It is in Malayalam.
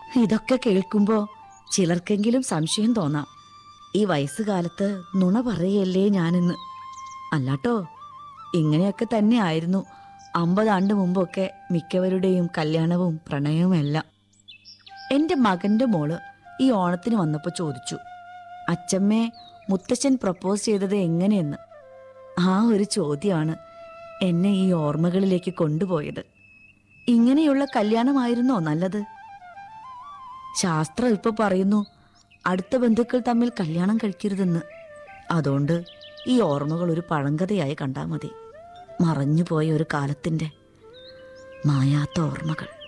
ഇതൊക്കെ കേൾക്കുമ്പോ ചിലർക്കെങ്കിലും സംശയം തോന്നാം ഈ വയസ്സുകാലത്ത് നുണ പറയല്ലേ ഞാനെന്ന് അല്ലാട്ടോ ഇങ്ങനെയൊക്കെ തന്നെ ആയിരുന്നു അമ്പതാണ്ട് മുമ്പൊക്കെ മിക്കവരുടെയും കല്യാണവും പ്രണയവും എല്ലാം എന്റെ മകന്റെ മോള് ഈ ഓണത്തിന് വന്നപ്പോ ചോദിച്ചു അച്ചമ്മേ മുത്തച്ഛൻ പ്രപ്പോസ് ചെയ്തത് എങ്ങനെയെന്ന് ആ ഒരു ചോദ്യമാണ് എന്നെ ഈ ഓർമ്മകളിലേക്ക് കൊണ്ടുപോയത് ഇങ്ങനെയുള്ള കല്യാണമായിരുന്നോ നല്ലത് ശാസ്ത്രം ഇപ്പൊ പറയുന്നു അടുത്ത ബന്ധുക്കൾ തമ്മിൽ കല്യാണം കഴിക്കരുതെന്ന് അതുകൊണ്ട് ഈ ഓർമ്മകൾ ഒരു പഴങ്കഥയായി കണ്ടാൽ മതി മറഞ്ഞുപോയ ഒരു കാലത്തിന്റെ മായാത്ത ഓർമ്മകൾ